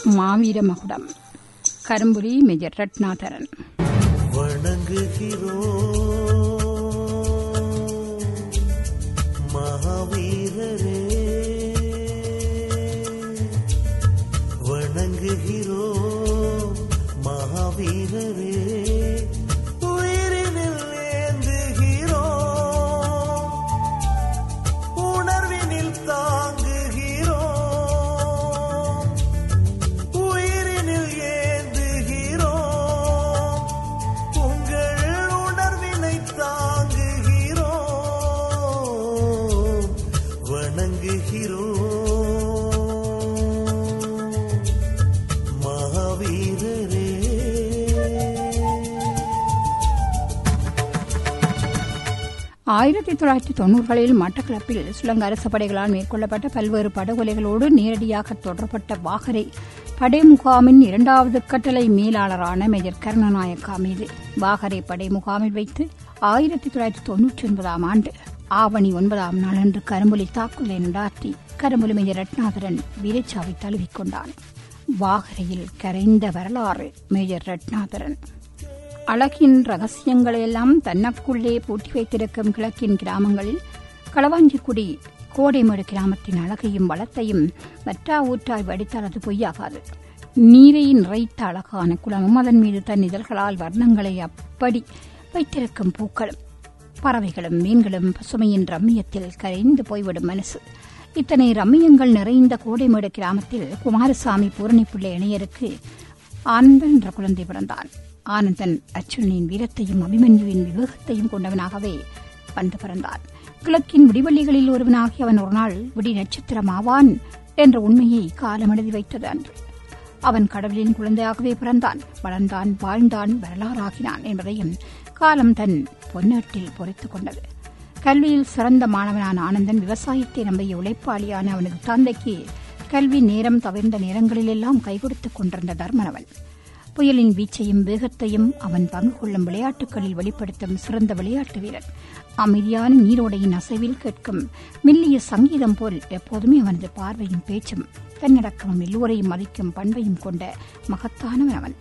மாவீர மகுடம் கரும்புலி மேஜர் ரட்னாதரன் வணங்குகிறோம் மகாவீரரே வணங்குகிறோம் மகாவீரரே உயிரினில் ஏந்துகிறோம் உணர்வினில் தாங்குகிறோம் உயிரினில் ஏந்துகிறோம் உங்கள் உணர்வினை தாங்குகிறோம் வணங்குகிறோம் மகாவீரரே ஆயிரத்தி தொள்ளாயிரத்தி தொன்னூறுகளில் மட்டக்களப்பில் சுலங்க அரச படைகளால் மேற்கொள்ளப்பட்ட பல்வேறு படுகொலைகளோடு நேரடியாக தொடர்பட்ட வாகரை படை முகாமின் இரண்டாவது கட்டளை மேலாளரான மேஜர் கருணநாயக்கா மீது வாகரை படை முகாமில் வைத்து ஆயிரத்தி தொள்ளாயிரத்தி தொன்னூற்றி ஒன்பதாம் ஆண்டு ஆவணி ஒன்பதாம் நாளன்று கரும்புலி தாக்குதலை நடாத்தி கரும்புலி மேஜர் ரட்னாதரன் வீரச்சாவை தழுவிக்கொண்டான் வாகரையில் கரைந்த வரலாறு மேஜர் ரட்னாதரன் அழகின் ரகசியங்களையெல்லாம் தன்னக்குள்ளே பூட்டி வைத்திருக்கும் கிழக்கின் கிராமங்களில் களவாஞ்சிக்குடி கோடைமேடு கிராமத்தின் அழகையும் வளத்தையும் வற்றா ஊற்றாய் வடித்தால் அது பொய்யாகாது நீரை நிறைத்த அழகான குளமும் அதன் மீது தன் இதழ்களால் வர்ணங்களை அப்படி வைத்திருக்கும் பூக்களும் பறவைகளும் மீன்களும் பசுமையின் ரம்மியத்தில் கரைந்து போய்விடும் மனசு இத்தனை ரம்மியங்கள் நிறைந்த கோடைமேடு கிராமத்தில் குமாரசாமி பூரணிப்பிள்ளை இணையருக்கு ஆனந்தன் என்ற குழந்தை பிறந்தான் ஆனந்தன் அர்ச்சுனனின் வீரத்தையும் அபிமன்யுவின் விவேகத்தையும் கொண்டவனாகவே வந்து பிறந்தான் கிழக்கின் விடிவெள்ளிகளில் ஒருவனாகி அவன் ஒரு நாள் விடி நட்சத்திரம் ஆவான் என்ற உண்மையை காலம் எழுதி வைத்தது அன்று அவன் கடவுளின் குழந்தையாகவே பிறந்தான் வளர்ந்தான் வாழ்ந்தான் வரலாறாகினான் என்பதையும் காலம் தன் பொன்னேட்டில் பொறித்துக் கொண்டது கல்வியில் சிறந்த மாணவனான ஆனந்தன் விவசாயத்தை நம்பிய உழைப்பாளியான அவனது தந்தைக்கு கல்வி நேரம் தவிர்ந்த நேரங்களிலெல்லாம் கைகொடுத்துக் கொண்டிருந்த தர்மனவன் புயலின் வீச்சையும் வேகத்தையும் அவன் பங்கு கொள்ளும் விளையாட்டுகளில் வெளிப்படுத்தும் சிறந்த விளையாட்டு வீரன் அமைதியான நீரோடையின் அசைவில் கேட்கும் மெல்லிய சங்கீதம் போல் எப்போதுமே அவனது பார்வையும் பேச்சும் தன்னடக்கமும் எல்லோரையும் மதிக்கும் பண்பையும் கொண்ட மகத்தானவன் அவன்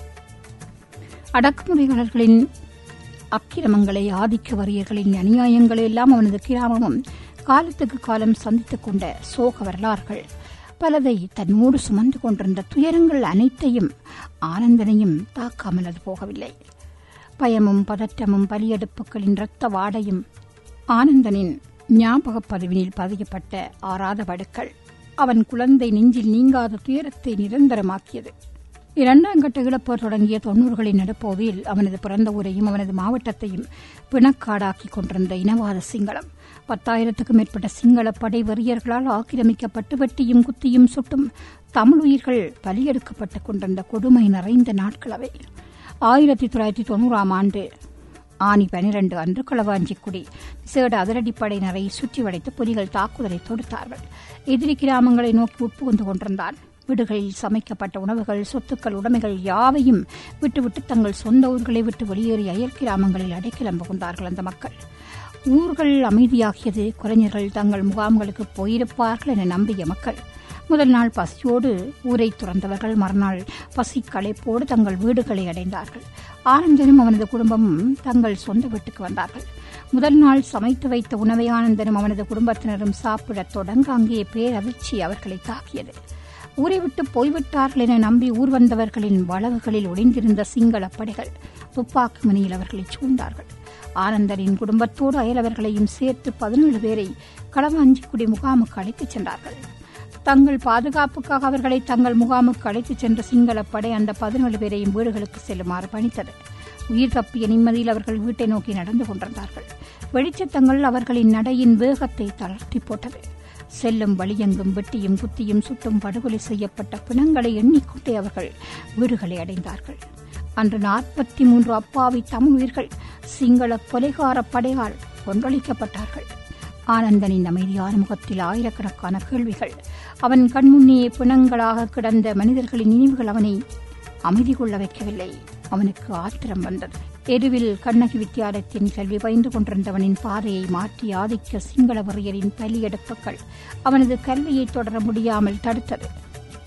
அடக்குமுறையாளர்களின் அக்கிரமங்களை ஆதிக்க வரியர்களின் அநியாயங்களை எல்லாம் அவனது கிராமமும் காலத்துக்கு காலம் சந்தித்துக் கொண்ட சோக வரலாறுகள் பலதை தன்னோடு சுமந்து கொண்டிருந்த துயரங்கள் அனைத்தையும் ஆனந்தனையும் தாக்காமல் அது போகவில்லை பயமும் பதற்றமும் பலியெடுப்புகளின் இரத்த வாடையும் ஆனந்தனின் ஞாபகப் பதிவினில் பதியப்பட்ட ஆறாத வடுக்கள் அவன் குழந்தை நெஞ்சில் நீங்காத துயரத்தை நிரந்தரமாக்கியது இரண்டாம் கட்ட இழப்போர் தொடங்கிய தொன்னூறுகளின் நடுப்போவில் அவனது பிறந்த ஊரையும் அவனது மாவட்டத்தையும் பிணக்காடாக்கிக் கொண்டிருந்த இனவாத சிங்களம் பத்தாயிரத்துக்கும் மேற்பட்ட சிங்கள படை வெறியர்களால் ஆக்கிரமிக்கப்பட்டு வெட்டியும் குத்தியும் சுட்டும் தமிழ் உயிர்கள் பலியெடுக்கப்பட்டுக் கொண்டிருந்த கொடுமை நிறைந்த நாட்கள் அவை ஆயிரத்தி தொள்ளாயிரத்தி தொண்ணூறாம் ஆண்டு ஆனி பனிரண்டு அன்று களவாஞ்சிக்குடி விசேட அதிரடிப்படையினரை சுற்றி வளைத்து புலிகள் தாக்குதலை தொடுத்தார்கள் எதிரி கிராமங்களை நோக்கி உட்புகுந்து கொண்டிருந்தான் வீடுகளில் சமைக்கப்பட்ட உணவுகள் சொத்துக்கள் உடைமைகள் யாவையும் விட்டுவிட்டு தங்கள் சொந்த ஊர்களை விட்டு வெளியேறி அயல் கிராமங்களில் அடைக்கலம் புகுந்தார்கள் அந்த மக்கள் ஊர்கள் அமைதியாகியது கலைஞர்கள் தங்கள் முகாம்களுக்கு போயிருப்பார்கள் என நம்பிய மக்கள் முதல் நாள் பசியோடு ஊரை துறந்தவர்கள் மறுநாள் பசி களைப்போடு தங்கள் வீடுகளை அடைந்தார்கள் ஆனந்தனும் அவனது குடும்பமும் தங்கள் சொந்த வீட்டுக்கு வந்தார்கள் முதல் நாள் சமைத்து வைத்த உணவை ஆனந்தனும் அவனது குடும்பத்தினரும் சாப்பிடத் தொடங்க அங்கே பேரதிர்ச்சி அவர்களை தாக்கியது ஊரை விட்டு போய்விட்டார்கள் என நம்பி ஊர் வந்தவர்களின் வளவுகளில் ஒளிந்திருந்த சிங்கள படைகள் துப்பாக்கி மணியில் அவர்களை சூழ்ந்தார்கள் ஆனந்தரின் குடும்பத்தோடு அயலவர்களையும் சேர்த்து பதினேழு பேரை களவாஞ்சிக்குடி முகாமுக்கு அழைத்துச் சென்றார்கள் தங்கள் பாதுகாப்புக்காக அவர்களை தங்கள் முகாமுக்கு அழைத்துச் சென்ற சிங்கள படை அந்த பதினேழு பேரையும் வீடுகளுக்கு செல்லுமாறு பணித்தது உயிர் தப்பிய நிம்மதியில் அவர்கள் வீட்டை நோக்கி நடந்து கொண்டிருந்தார்கள் வெளிச்சத்தங்கள் அவர்களின் நடையின் வேகத்தை தளர்த்தி போட்டது செல்லும் வழியெங்கும் வெட்டியும் குத்தியும் சுட்டும் படுகொலை செய்யப்பட்ட பிணங்களை எண்ணிக்கொண்டே அவர்கள் வீடுகளை அடைந்தார்கள் அன்று நாற்பத்தி மூன்று அப்பாவி தமிழ் உயிர்கள் சிங்கள கொலைகார படையால் கொன்றளிக்கப்பட்டார்கள் ஆனந்தனின் அமைதியான முகத்தில் ஆயிரக்கணக்கான கேள்விகள் அவன் கண்முன்னே பிணங்களாக கிடந்த மனிதர்களின் நினைவுகள் அவனை அமைதி கொள்ள வைக்கவில்லை அவனுக்கு ஆத்திரம் வந்தது எருவில் கண்ணகி வித்தியாலயத்தின் கல்வி பயின்று கொண்டிருந்தவனின் பாதையை மாற்றி ஆதிக்க சிங்கள வெறியரின் பலியெடுப்புகள் அவனது கல்வியை தொடர முடியாமல் தடுத்தது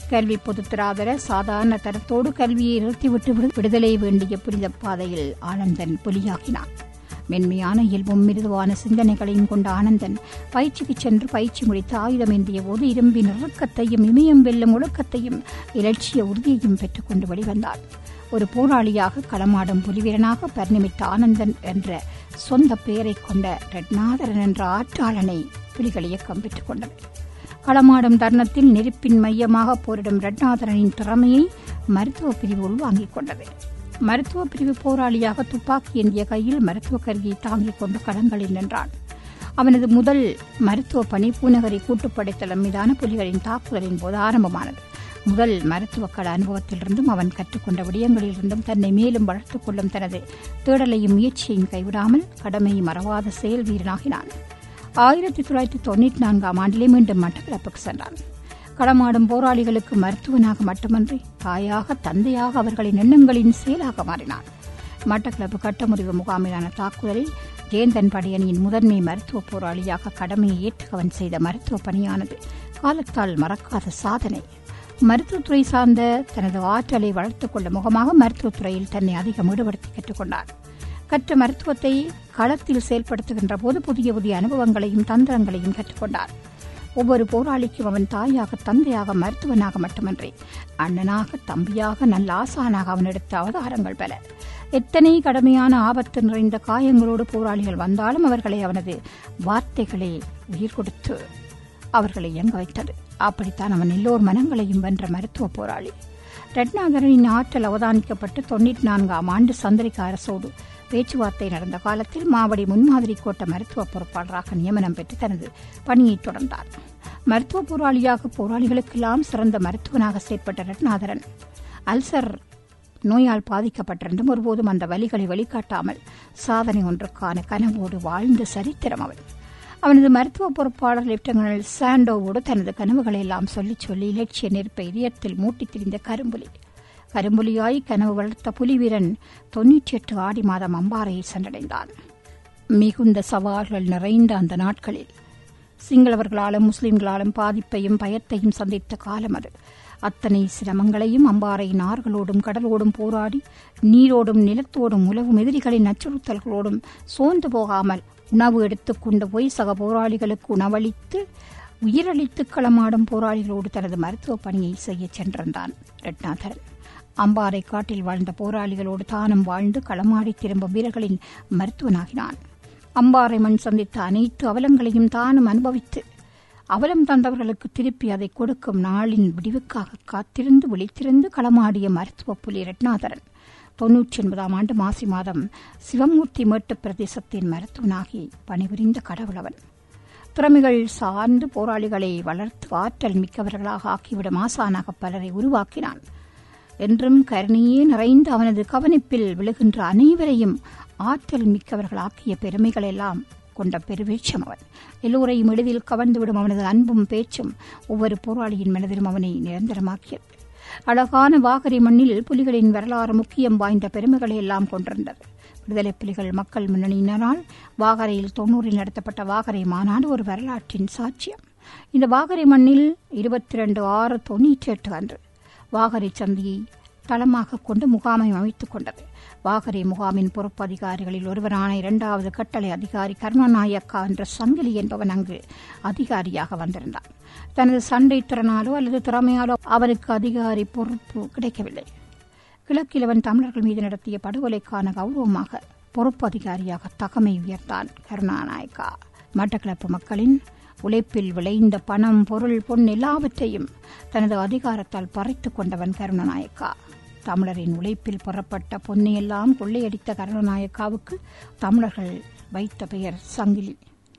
கல்வி பொதுத்தராதர சாதாரண தரத்தோடு கல்வியை நிறுத்திவிட்டு விடு- விடுதலை வேண்டிய புனித பாதையில் ஆனந்தன் புலியாகினான் மென்மையான இயல்பும் மிருதுவான சிந்தனைகளையும் கொண்ட ஆனந்தன் பயிற்சிக்கு சென்று பயிற்சி முடித்து ஆயுதம் ஏந்திய போது இரும்பின் இறுக்கத்தையும் இமயம் வெல்லும் ஒழுக்கத்தையும் இலட்சிய உறுதியையும் பெற்றுக்கொண்டு வெளிவந்தார் ஒரு போராளியாக களமாடும் புலிவீரனாக பரிணமித்த ஆனந்தன் என்ற சொந்த பெயரைக் கொண்ட ரட்நாதரன் என்ற ஆற்றாளனை புலிகள் இயக்கம் பெற்றுக் கொண்டது களமாடும் தருணத்தில் நெருப்பின் மையமாக போரிடும் ரட்நாதரனின் திறமையை மருத்துவ பிரிவு உள்வாங்கிக் கொண்டது மருத்துவ பிரிவு போராளியாக துப்பாக்கி ஏந்திய கையில் மருத்துவ கருவியை தாங்கிக் கொண்டு களங்களில் நின்றான் அவனது முதல் மருத்துவ பணி பூநகரி கூட்டுப்படைத்தளம் மீதான புலிகளின் தாக்குதலின் போது ஆரம்பமானது முதல் மருத்துவ கள அனுபவத்திலிருந்தும் அவன் கற்றுக்கொண்ட விடயங்களிலிருந்தும் தன்னை மேலும் வளர்த்துக் கொள்ளும் தனது தேடலையும் முயற்சியையும் கைவிடாமல் கடமையை மறவாத செயல் வீரனாகினான் ஆயிரத்தி தொள்ளாயிரத்தி தொண்ணூற்றி நான்காம் ஆண்டிலே மீண்டும் மட்டக்களப்புக்கு சென்றான் களமாடும் போராளிகளுக்கு மருத்துவனாக மட்டுமன்றி தாயாக தந்தையாக அவர்களின் எண்ணங்களின் செயலாக மாறினான் மட்டக்களப்பு கட்டமுறிவு முகாமிலான தாக்குதலில் ஜேந்தன் படையணியின் முதன்மை மருத்துவ போராளியாக கடமையை ஏற்று அவன் செய்த மருத்துவ பணியானது காலத்தால் மறக்காத சாதனை மருத்துவத்துறை சார்ந்த தனது ஆற்றலை வளர்த்துக் கொள்ளும் முகமாக மருத்துவத்துறையில் தன்னை அதிகம் ஈடுபடுத்தி கற்றுக்கொண்டார் கற்ற மருத்துவத்தை களத்தில் செயல்படுத்துகின்ற போது புதிய புதிய அனுபவங்களையும் தந்திரங்களையும் கற்றுக்கொண்டார் ஒவ்வொரு போராளிக்கும் அவன் தாயாக தந்தையாக மருத்துவனாக மட்டுமன்றி அண்ணனாக தம்பியாக நல்ல ஆசானாக அவன் எடுத்த அவதாரங்கள் பல எத்தனை கடுமையான ஆபத்து நிறைந்த காயங்களோடு போராளிகள் வந்தாலும் அவர்களை அவனது வார்த்தைகளே உயிர் கொடுத்து அவர்களை இயங்க வைத்தது அப்படித்தான் அவன் எல்லோர் மனங்களையும் வென்ற மருத்துவ போராளி ரட்னாகரனின் ஆற்றல் அவதானிக்கப்பட்டு தொண்ணூற்றி நான்காம் ஆண்டு சந்திரிகா அரசோடு பேச்சுவார்த்தை நடந்த காலத்தில் மாவடி முன்மாதிரி கோட்ட மருத்துவ பொறுப்பாளராக நியமனம் பெற்று தனது பணியை தொடர்ந்தார் மருத்துவ போராளியாக போராளிகளுக்கெல்லாம் சிறந்த மருத்துவனாக செயற்பட்ட ரட்நாதரன் அல்சர் நோயால் பாதிக்கப்பட்டிருந்தும் ஒருபோதும் அந்த வலிகளை வெளிக்காட்டாமல் சாதனை ஒன்றுக்கான கனவோடு வாழ்ந்த சரித்திரம் அவன் அவனது மருத்துவ பொறுப்பாளர் லெப்டினல் சாண்டோவோடு தனது கனவுகளை எல்லாம் சொல்லிச் சொல்லி இலட்சிய நெருப்பை இதயத்தில் மூட்டித் திரிந்த கரும்புலி கரும்புலியாய் கனவு வளர்த்த புலிவீரன் தொன்னூற்றி எட்டு ஆடி மாதம் அம்பாறையை சென்றடைந்தான் மிகுந்த சவால்கள் நிறைந்த அந்த நாட்களில் சிங்களவர்களாலும் முஸ்லிம்களாலும் பாதிப்பையும் பயத்தையும் சந்தித்த காலம் அது அத்தனை சிரமங்களையும் அம்பாறையின் ஆறுகளோடும் கடலோடும் போராடி நீரோடும் நிலத்தோடும் உலவும் எதிரிகளின் அச்சுறுத்தல்களோடும் சோர்ந்து போகாமல் உணவு எடுத்துக்கொண்டு போய் சக போராளிகளுக்கு உணவளித்து உயிரளித்து களமாடும் போராளிகளோடு தனது மருத்துவ பணியை செய்ய சென்றிருந்தான் ரட்னாதரன் அம்பாறை காட்டில் வாழ்ந்த போராளிகளோடு தானும் வாழ்ந்து களமாடி திரும்பும் வீரர்களின் மருத்துவனாகினான் அம்பாறை மண் சந்தித்த அனைத்து அவலங்களையும் தானும் அனுபவித்து அவலம் தந்தவர்களுக்கு திருப்பி அதை கொடுக்கும் நாளின் விடிவுக்காக காத்திருந்து விழித்திருந்து களமாடிய மருத்துவ புலி ரட்னாதரன் தொன்னூற்றி ஒன்பதாம் ஆண்டு மாசி மாதம் சிவமூர்த்தி மேட்டு பிரதேசத்தின் மருத்துவனாகி பணிபுரிந்த கடவுளவன் திறமைகள் சார்ந்து போராளிகளை வளர்த்து ஆற்றல் மிக்கவர்களாக ஆக்கிவிடும் ஆசானாக பலரை உருவாக்கினான் என்றும் கருணையே நிறைந்து அவனது கவனிப்பில் விழுகின்ற அனைவரையும் ஆற்றல் மிக்கவர்களாக்கிய பெருமைகள் எல்லாம் கொண்ட பெருவேட்சம் அவன் எல்லோரையும் எளிதில் கவர்ந்துவிடும் அவனது அன்பும் பேச்சும் ஒவ்வொரு போராளியின் மனதிலும் அவனை நிரந்தரமாக்கியது அழகான வாகரை மண்ணில் புலிகளின் வரலாறு முக்கியம் வாய்ந்த பெருமைகளை எல்லாம் கொண்டிருந்தது விடுதலை புலிகள் மக்கள் முன்னணியினரால் வாகரையில் தொன்னூறில் நடத்தப்பட்ட வாகரை மாநாடு ஒரு வரலாற்றின் சாட்சியம் இந்த வாகரை மண்ணில் இருபத்தி ரெண்டு ஆறு தொன்னூற்றி எட்டு அன்று வாகரை சந்தியை தளமாக கொண்டு முகாமை அமைத்துக் கொண்டது வாகரை முகாமின் பொறுப்பு அதிகாரிகளில் ஒருவரான இரண்டாவது கட்டளை அதிகாரி கருணாநாயக்கா என்ற சங்கிலி என்பவன் அங்கு அதிகாரியாக வந்திருந்தான் தனது சண்டை திறனாலோ அல்லது திறமையாலோ அவருக்கு அதிகாரி பொறுப்பு கிடைக்கவில்லை கிழக்கில் அவன் தமிழர்கள் மீது நடத்திய படுகொலைக்கான கௌரவமாக பொறுப்பு அதிகாரியாக தகமை உயர்த்தான் கருணாநாயக்கா மட்டக்களப்பு மக்களின் உழைப்பில் விளைந்த பணம் பொருள் பொன் எல்லாவற்றையும் தனது அதிகாரத்தால் பறித்துக் கொண்டவன் கருணநாயக்கா தமிழரின் உழைப்பில் புறப்பட்ட பொன்னையெல்லாம் கொள்ளையடித்த கருணநாயக்காவுக்கு தமிழர்கள் வைத்த பெயர் சங்கிலி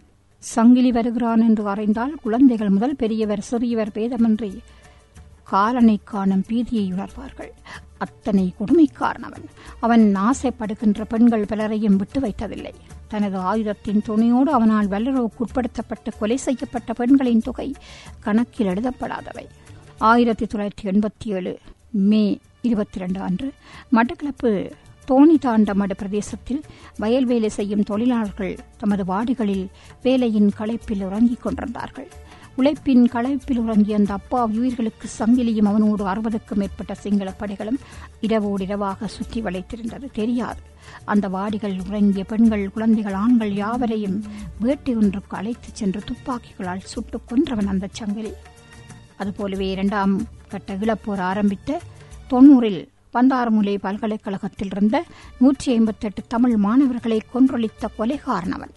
சங்கிலி வருகிறான் என்று அறிந்தால் குழந்தைகள் முதல் பெரியவர் சிறியவர் பேதமின்றி காலனை காணும் பீதியை உணர்வார்கள் அத்தனை கொடுமைக்காரனவன் அவன் ஆசைப்படுகின்ற பெண்கள் பலரையும் விட்டு வைத்ததில்லை தனது ஆயுதத்தின் துணையோடு அவனால் வல்லுறவுக்கு உட்படுத்தப்பட்டு கொலை செய்யப்பட்ட பெண்களின் தொகை கணக்கில் எழுதப்படாதவை ஆயிரத்தி தொள்ளாயிரத்தி எண்பத்தி ஏழு மே இருபத்தி ரெண்டு அன்று மட்டக்களப்பு தோணி தாண்டமடு பிரதேசத்தில் வயல் வேலை செய்யும் தொழிலாளர்கள் தமது வாடிகளில் வேலையின் களைப்பில் உறங்கிக் கொண்டிருந்தார்கள் உழைப்பின் களைப்பில் உறங்கிய அந்த அப்பா உயிர்களுக்கு சங்கிலியும் அவனோடு அறுபதுக்கும் மேற்பட்ட சிங்கள படைகளும் இரவோடு இரவாக சுற்றி வளைத்திருந்தது தெரியாது அந்த வாடிகள் உறங்கிய பெண்கள் குழந்தைகள் ஆண்கள் யாவரையும் வேட்டை ஒன்றுக்கு அழைத்துச் சென்று துப்பாக்கிகளால் சுட்டுக் கொன்றவன் அந்த சங்கிலி அதுபோலவே இரண்டாம் கட்ட இழப்போர் ஆரம்பித்த தொன்னூறில் பந்தாரமுலை பல்கலைக்கழகத்தில் இருந்த நூற்றி ஐம்பத்தெட்டு தமிழ் மாணவர்களை கொன்றொழித்த கொலைகாரன் அவன்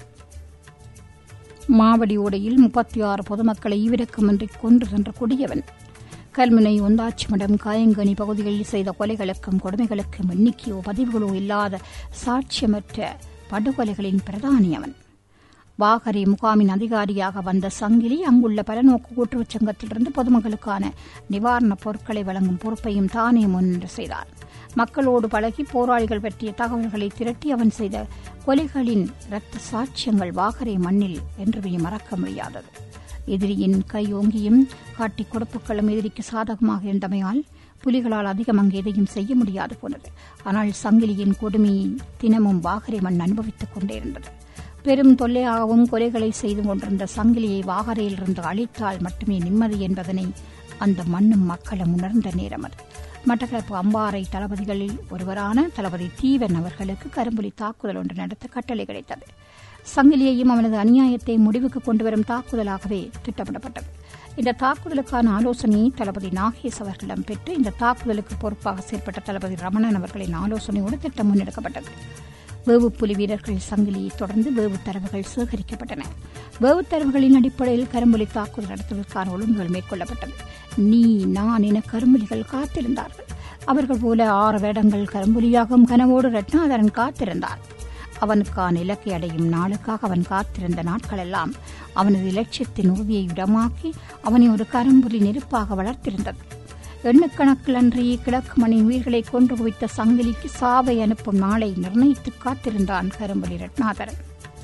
மாவடி ஓடையில் முப்பத்தி ஆறு பொதுமக்களை ஈவிரக்கமின்றி கொன்று சென்ற கொடியவன் கல்முனை ஒந்தாச்சிமடம் காயங்கனி பகுதிகளில் செய்த கொலைகளுக்கும் கொடுமைகளுக்கும் எண்ணிக்கையோ பதிவுகளோ இல்லாத சாட்சியமற்ற படுகொலைகளின் பிரதானி அவன் வாகரை முகாமின் அதிகாரியாக வந்த சங்கிலி அங்குள்ள பலநோக்கு கூட்டுறவுச் சங்கத்திலிருந்து பொதுமக்களுக்கான நிவாரணப் பொருட்களை வழங்கும் பொறுப்பையும் தானே முன்னின்று செய்தார் மக்களோடு பழகி போராளிகள் பற்றிய தகவல்களை திரட்டி அவன் செய்த கொலைகளின் இரத்த சாட்சியங்கள் வாகரை மண்ணில் என்றுமே மறக்க முடியாதது எதிரியின் கை ஓங்கியும் காட்டி கொடுப்புகளும் எதிரிக்கு சாதகமாக இருந்தமையால் புலிகளால் அதிகம் அங்கு எதையும் செய்ய முடியாது போனது ஆனால் சங்கிலியின் கொடுமையை தினமும் வாகரை மண் அனுபவித்துக் கொண்டே இருந்தது பெரும் தொல்லையாகவும் கொலைகளை செய்து கொண்டிருந்த சங்கிலியை வாகரையிலிருந்து அழித்தால் மட்டுமே நிம்மதி என்பதனை அந்த மண்ணும் மக்களும் உணர்ந்த நேரம் அது மட்டக்களப்பு அம்பாறை தளபதிகளில் ஒருவரான தளபதி தீவன் அவர்களுக்கு கரும்புலி தாக்குதல் ஒன்று நடத்த கட்டளை கிடைத்தது சங்கிலியையும் அவனது அநியாயத்தை முடிவுக்கு கொண்டுவரும் தாக்குதலாகவே திட்டமிடப்பட்டது இந்த தாக்குதலுக்கான ஆலோசனையை தளபதி நாகேஷ் அவர்களிடம் பெற்று இந்த தாக்குதலுக்கு பொறுப்பாக செயற்பட்ட தளபதி ரமணன் அவர்களின் ஆலோசனையோடு திட்டம் முன்னெடுக்கப்பட்டது வேவு புலி வீரர்கள் சங்கிலியை தொடர்ந்து வேவு தரவுகள் சேகரிக்கப்பட்டன வேவு தரவுகளின் அடிப்படையில் கரும்புலி தாக்குதல் நடத்துவதற்கான ஒழுங்குகள் மேற்கொள்ளப்பட்டது நீ நான் என கரும்புலிகள் காத்திருந்தார்கள் அவர்கள் போல ஆறு வேடங்கள் கரும்புலியாகவும் கனவோடு ரத்னாதரன் காத்திருந்தார் அவனுக்கான இலக்கை அடையும் நாளுக்காக அவன் காத்திருந்த நாட்களெல்லாம் அவனது இலட்சியத்தின் உறுதியை இடமாக்கி அவனை ஒரு கரும்புலி நெருப்பாக வளர்த்திருந்தது எண்ணுக்கணக்கில் அன்றி கிழக்கு மணி உயிர்களை கொண்டு குவித்த சங்கிலிக்கு சாவை அனுப்பும் நாளை நிர்ணயித்து காத்திருந்தான் கரும்புலி ரத்னாதரன்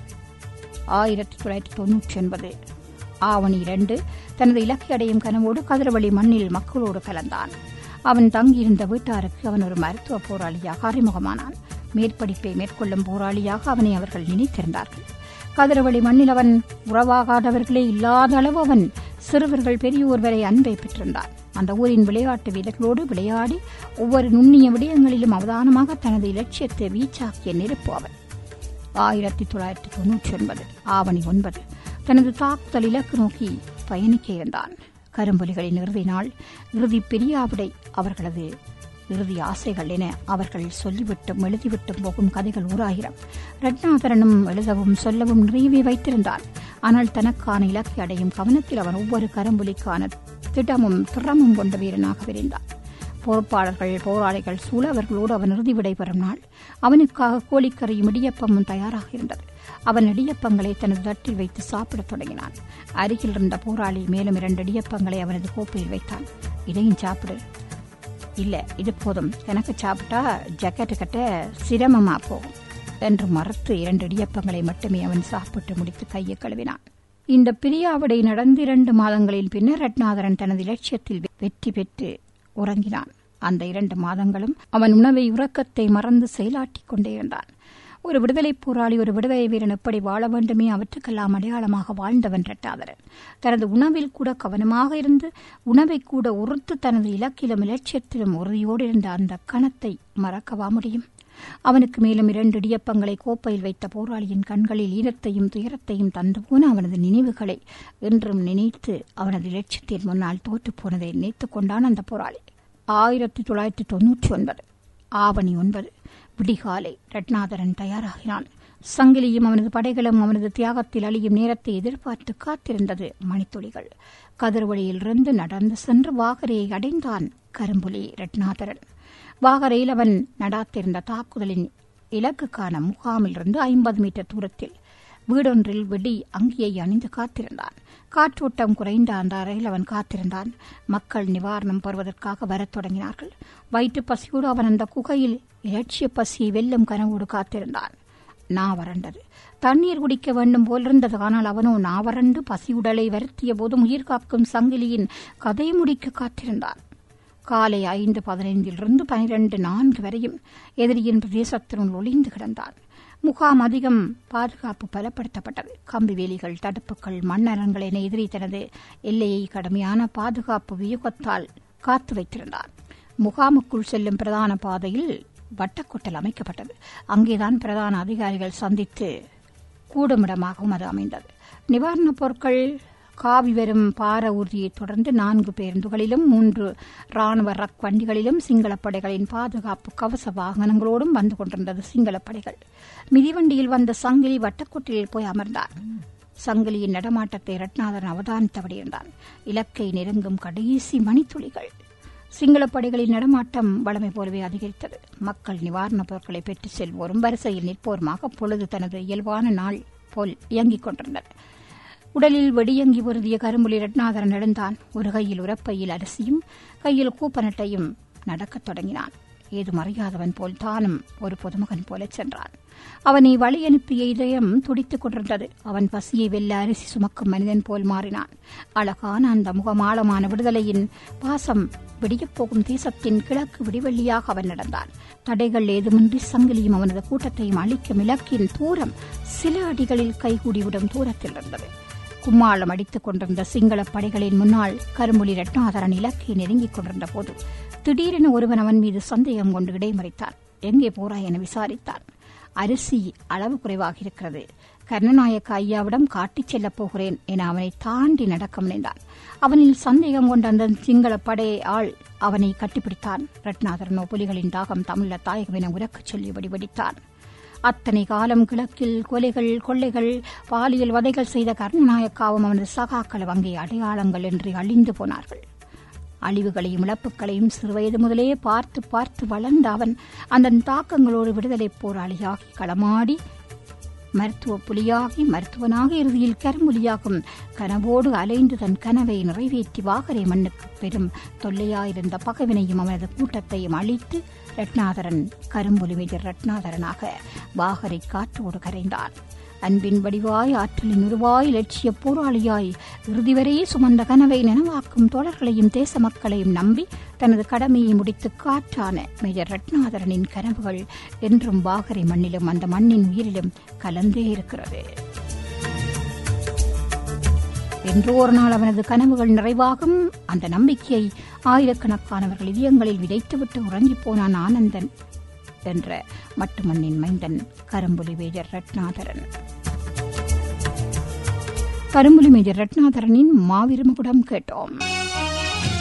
ஆயிரத்தி தொள்ளாயிரத்தி தொன்னூற்றி ஒன்பது ஆவணி இரண்டு தனது இலக்கை அடையும் கனவோடு கதிரவழி மண்ணில் மக்களோடு கலந்தான் அவன் தங்கியிருந்த வீட்டாருக்கு அவன் ஒரு மருத்துவ போராளியாக அறிமுகமானான் மேற்படிப்பை மேற்கொள்ளும் போராளியாக அவனை அவர்கள் நினைத்திருந்தார்கள் கதிரவழி மண்ணில் அவன் உறவாகாதவர்களே இல்லாத அளவு அவன் சிறுவர்கள் பெரியோர் வரை அன்பை பெற்றிருந்தான் அந்த ஊரின் விளையாட்டு வீரர்களோடு விளையாடி ஒவ்வொரு நுண்ணிய விடயங்களிலும் அவதானமாக தனது இலட்சியத்தை வீச்சாக்கிய நெருப்பு அவன் ஆயிரத்தி தொள்ளாயிரத்தி தொன்னூற்றி ஒன்பது ஆவணி ஒன்பது தனது தாக்குதல் இலக்கு நோக்கி பயணிக்க இருந்தான் கரும்புலிகளின் இறுதி நாள் இறுதி பெரியாவிடை அவர்களது இறுதி ஆசைகள் என அவர்கள் சொல்லிவிட்டும் எழுதிவிட்டும் போகும் கதைகள் ஓராயிரம் ரத்னாதரனும் எழுதவும் சொல்லவும் நிறையவே வைத்திருந்தான் ஆனால் தனக்கான இலக்கை அடையும் கவனத்தில் அவன் ஒவ்வொரு கரும்புலிக்கான திடமும் திறமும் கொண்ட வீரனாக விரிந்தான் பொறுப்பாளர்கள் போராளிகள் சூழ அவர்களோடு அவன் இறுதி விடைபெறும் நாள் அவனுக்காக கோழிக்கறியும் இடியப்பமும் தயாராக இருந்தது அவன் இடியப்பங்களை தனது தட்டில் வைத்து சாப்பிடத் தொடங்கினான் அருகில் இருந்த போராளி மேலும் இரண்டு இடியப்பங்களை அவனது கோப்பையில் வைத்தான் இதையும் சாப்பிடு இல்ல இது போதும் எனக்கு சாப்பிட்டா ஜக்கெட்டு கட்ட சிரமமா போகும் என்று மறுத்து இரண்டு இடியப்பங்களை மட்டுமே அவன் சாப்பிட்டு முடித்து கையை கழுவினான் இந்த பிரியாவிடை நடந்து இரண்டு மாதங்களின் பின்னர் ரட்நாதரன் தனது இலட்சியத்தில் வெற்றி பெற்று உறங்கினான் அந்த இரண்டு மாதங்களும் அவன் உணவை உறக்கத்தை மறந்து செயலாட்டிக் கொண்டே இருந்தான் ஒரு விடுதலை போராளி ஒரு விடுதலை வீரன் எப்படி வாழ வேண்டுமே அவற்றுக்கெல்லாம் அடையாளமாக வாழ்ந்தவன் ரட்டாதரன் தனது உணவில் கூட கவனமாக இருந்து உணவை கூட உறுத்து தனது இலக்கிலும் இலட்சியத்திலும் உறுதியோடு இருந்த அந்த கணத்தை மறக்கவா முடியும் அவனுக்கு மேலும் இரண்டு இடியப்பங்களை கோப்பையில் வைத்த போராளியின் கண்களில் ஈரத்தையும் துயரத்தையும் தந்து போன அவனது நினைவுகளை என்றும் நினைத்து அவனது இலட்சியத்தின் முன்னால் தோற்றுப் போனதை நினைத்துக் கொண்டான் அந்த போராளி ஆயிரத்தி தொள்ளாயிரத்தி தொன்னூற்றி ஒன்பது ஆவணி ஒன்பது விடிகாலை ரட்னாதரன் தயாராகினான் சங்கிலியும் அவனது படைகளும் அவனது தியாகத்தில் அழியும் நேரத்தை எதிர்பார்த்து காத்திருந்தது மணித்துளிகள் கதிர்வழியிலிருந்து நடந்து சென்று வாகரையை அடைந்தான் கரும்புலி ரட்னாதரன் வாகரையில் அவன் நடாத்திருந்த தாக்குதலின் இலக்குக்கான முகாமிலிருந்து ஐம்பது மீட்டர் தூரத்தில் வீடொன்றில் வெடி அங்கியை அணிந்து காத்திருந்தான் காற்றோட்டம் குறைந்த அந்த அறையில் அவன் காத்திருந்தான் மக்கள் நிவாரணம் பெறுவதற்காக வரத் தொடங்கினார்கள் வயிற்று பசியோடு அவன் அந்த குகையில் இலட்சிய பசியை வெல்லும் கனவோடு காத்திருந்தான் நா வறண்டது தண்ணீர் குடிக்க வேண்டும் போலிருந்தது ஆனால் அவனோ நாவறண்டு பசி உடலை வருத்திய போதும் உயிர் காக்கும் சங்கிலியின் கதை முடிக்க காத்திருந்தான் காலை ஐந்து பதினைந்திலிருந்து பனிரெண்டு நான்கு வரையும் எதிரியின் பிரதேசத்தினுள் ஒளிந்து கிடந்தான் முகாம் அதிகம் பாதுகாப்பு பலப்படுத்தப்பட்டது கம்பி வேலிகள் தடுப்புகள் மண்ணரங்கள் என எதிரி தனது எல்லையை கடுமையான பாதுகாப்பு வியூகத்தால் காத்து வைத்திருந்தார் முகாமுக்குள் செல்லும் பிரதான பாதையில் வட்டக்கொட்டல் அமைக்கப்பட்டது அங்கேதான் பிரதான அதிகாரிகள் சந்தித்து கூடுமிடமாகவும் அது அமைந்தது நிவாரணப் பொருட்கள் காவி வரும் பார ஊர்தியைத் தொடர்ந்து நான்கு பேருந்துகளிலும் மூன்று ராணுவ ரக் வண்டிகளிலும் சிங்களப் படைகளின் பாதுகாப்பு கவச வாகனங்களோடும் வந்து கொண்டிருந்தது சிங்களப் படைகள் மிதிவண்டியில் வந்த சங்கிலி வட்டக்கோட்டில் போய் அமர்ந்தார் சங்கிலியின் நடமாட்டத்தை ரட்நாதன் அவதானித்தபடி இருந்தான் இலக்கை நெருங்கும் கடைசி மணித்துளிகள் சிங்களப் படைகளின் நடமாட்டம் வளமை போலவே அதிகரித்தது மக்கள் நிவாரணப் பொருட்களை பெற்றுச் செல்வோரும் வரிசையில் நிற்போருமாக பொழுது தனது இயல்பான நாள் போல் இயங்கிக் கொண்டிருந்தது உடலில் வெடியங்கி பொருதிய கரும்புலி ரட்நாதரன் எழுந்தான் ஒரு கையில் உரப்பையில் அரிசியும் கையில் கூப்பனட்டையும் நடக்கத் தொடங்கினான் ஏதும் அறியாதவன் போல் தானும் ஒரு பொதுமகன் போலச் சென்றான் அவனை வழி அனுப்பிய இதயம் துடித்துக் கொண்டிருந்தது அவன் பசியை வெல்ல அரிசி சுமக்கும் மனிதன் போல் மாறினான் அழகான அந்த முகமாளமான விடுதலையின் பாசம் விடியப் போகும் தேசத்தின் கிழக்கு விடிவெள்ளியாக அவன் நடந்தான் தடைகள் ஏதுமின்றி சங்கிலியும் அவனது கூட்டத்தையும் அழிக்கும் இலக்கின் தூரம் சில அடிகளில் கைகூடிவிடும் தூரத்தில் இருந்தது கும்மாளம் அடித்துக் கொண்டிருந்த சிங்கள படைகளின் முன்னால் கரும்புலி ரட்னாதரன் இலக்கை நெருங்கிக் கொண்டிருந்த போது திடீரென ஒருவன் அவன் மீது சந்தேகம் கொண்டு இடைமறித்தான் எங்கே போறாய் என விசாரித்தான் அரிசி அளவு குறைவாக இருக்கிறது கருணநாயக்க ஐயாவிடம் காட்டிச் செல்லப் போகிறேன் என அவனை தாண்டி நடக்க முனைந்தான் அவனில் சந்தேகம் கொண்ட அந்த சிங்கள படை ஆள் அவனை கட்டிப்பிடித்தான் ரட்நாதரனோ புலிகளின் தாகம் தமிழ தாயகமென உறக்கச் சொல்லியபடி வெடித்தான் அத்தனை காலம் கிழக்கில் கொலைகள் கொள்ளைகள் பாலியல் வதைகள் செய்த கருணநாயக்காவும் அவனது சகாக்களும் அங்கே அடையாளங்கள் என்று அழிந்து போனார்கள் அழிவுகளையும் இழப்புகளையும் சிறுவயது முதலே பார்த்து பார்த்து வளர்ந்த அவன் அந்த தாக்கங்களோடு விடுதலை போராளியாகி களமாடி மருத்துவ புலியாகி மருத்துவனாக இறுதியில் கரும்புலியாகும் கனவோடு அலைந்து தன் கனவை நிறைவேற்றி வாகரை மண்ணுக்கு பெரும் தொல்லையாயிருந்த பகவினையும் அவனது கூட்டத்தையும் அழித்து ரட்னாதரன் கரும்புலி மேஜர் ரட்னாதரனாக வாகரை காற்றோடு கரைந்தான் அன்பின் வடிவாய் ஆற்றலின் உருவாய் லட்சிய போராளியாய் இறுதி வரை சுமந்த கனவை நனவாக்கும் தோழர்களையும் தேச மக்களையும் நம்பி தனது கடமையை முடித்து காற்றான மேஜர் ரட்னாதரனின் கனவுகள் என்றும் வாகரை மண்ணிலும் அந்த மண்ணின் உயிரிலும் கலந்தே இருக்கிறது என்றோ ஒரு நாள் அவனது கனவுகள் நிறைவாகும் அந்த நம்பிக்கையை ஆயிரக்கணக்கானவர்கள் இதயங்களில் விதைத்துவிட்டு உறங்கிப் போனான் ஆனந்தன் என்ற மட்டுமண்ணின் மைந்தன் கரும்புலி மேஜர் ரட்னாதரன் கரும்புலி மேஜர் ரட்னாதரனின் மாவிருமகுடம் கேட்டோம்